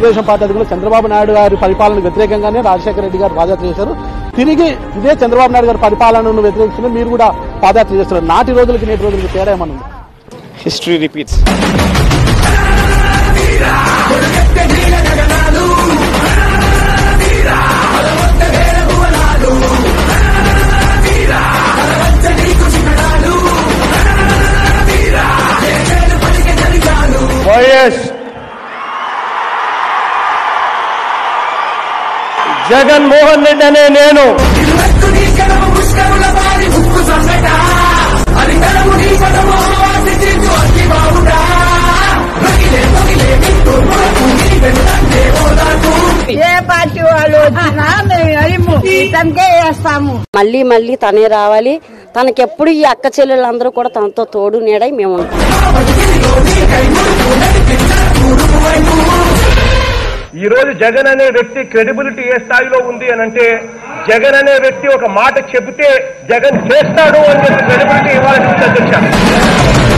Telugu Desam party అధికారులు చంద్రబాబు నాయుడు గారి పరిపాలనకు వ్యతిరేకంగానే రాజశేఖర రెడ్డి గారు పాదయాత్ర చేశారు తిరిగి ఇదే చంద్రబాబు నాయుడు గారి పరిపాలనను వ్యతిరేకించిన మీరు కూడా పాదయాత్ర చేస్తున్నారు నాటి రోజులకి నేటి రోజులకి తేడా ఏమన్నా ఉందా? History repeats YS Jaganmohan Reddy అనే నేను ఏ పార్టీ వాళ్ళు వచ్చినా మేము అడిము ఇతనికే వేస్తాము మళ్ళీ మళ్ళీ తనే రావాలి తనకెప్పుడు ఈ అక్క చెల్లెళ్ళందరూ కూడా తనతో తోడు నీడై మేము ఉంటాం ఈ రోజు జగన్ అనే వ్యక్తి క్రెడిబిలిటీ ఏ స్థాయిలో ఉంది అని అంటే జగన్ అనే వ్యక్తి ఒక మాట చెబితే జగన్ చేస్తాడు అని చెప్పి క్రెడిబిలిటీ ఇవ్వాల్సి ఉంది అధ్యక్ష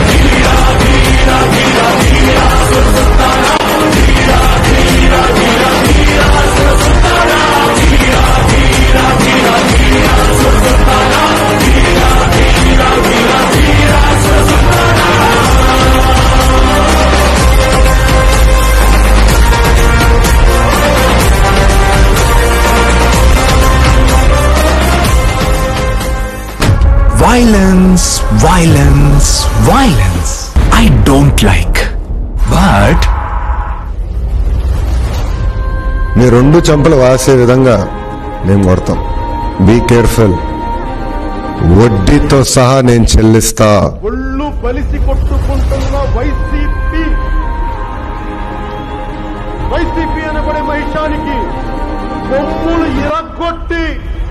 Violence, violence, violence. I don't like. But మీ రెండు చెంపలు వాసే విధంగా మేము కొడతాం బీ కేర్ఫుల్ వడ్డీతో సహా నేను చెల్లిస్తా ఒళ్ళు బలిసి కొట్టుకుంటున్న వైసీపీ వైసీపీ అనబడే మహిషానికి కొమ్ములు ఇరగొట్టి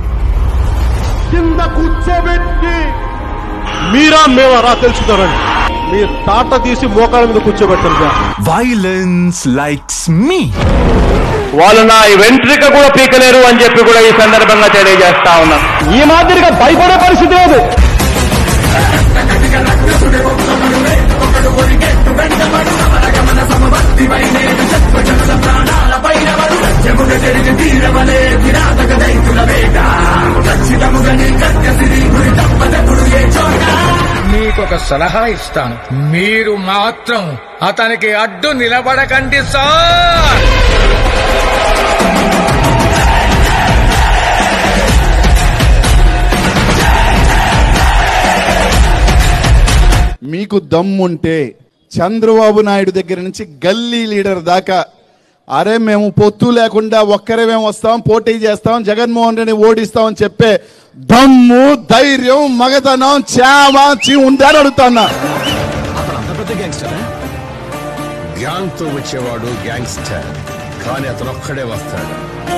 కింద కూర్చోబెట్టి మీరా మేమరా తెలుసుతారండి మీ తాట తీసి మోకాల మీద కూర్చోబెట్టారు సార్ violence likes me. వాళ్ళు నా ఈ వెంట్రిక కూడా పీకలేరు అని చెప్పి కూడా ఈ సందర్భంగా తెలియజేస్తా ఉన్నాను ఈ మాదిరిగా భయపడే పరిస్థితి లేదు మీకొక సలహా ఇస్తాను మీరు మాత్రం అతనికి అడ్డు నిలబడకండి సార్ మీకు దమ్ముంటే చంద్రబాబు నాయుడు దగ్గర నుంచి గల్లీ లీడర్ దాకా అరే మేము పొత్తు లేకుండా ఒక్కరే మేము వస్తాం పోటీ చేస్తాం జగన్మోహన్ రెడ్డి ఓడిస్తామని చెప్పే దమ్ము ధైర్యం మగతనం చావా చీ ఉందని అడుగుతున్నా గ్యాంగ్ తో వచ్చేవాడు గ్యాంగ్స్టర్ కానీ అతను ఒక్కడే వస్తాడు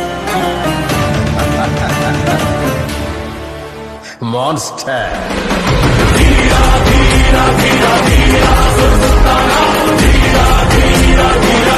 మాన్స్టర్ Violence,